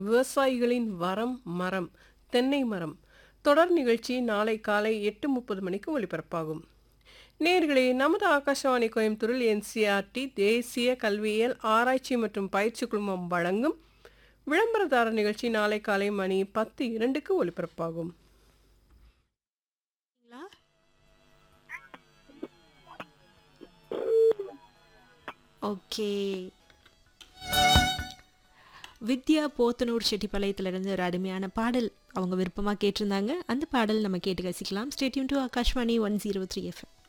விவசாயிகளின் வரம் மரம் தென்னை மரம் தொடர் நிகழ்ச்சி நாளை காலை எட்டு முப்பது மணிக்கு ஒலிபரப்பாகும் நேர்களே நமது ஆகாஷவாணி கோயம்புத்தூரில் என்சிஆர்டி தேசிய கல்வியியல் ஆராய்ச்சி மற்றும் பயிற்சி குழுமம் வழங்கும் விளம்பரதார நிகழ்ச்சி நாளை காலை மணி பத்து இரண்டுக்கு ஒலிபரப்பாகும் ஓகே வித்யா போத்தனூர் செட்டிப்பாளையத்திலிருந்து ஒரு அருமையான பாடல் அவங்க விருப்பமாக கேட்டிருந்தாங்க அந்த பாடல் நம்ம கேட்டு ரசிக்கலாம் stay tuned to Akashvani one zero three FM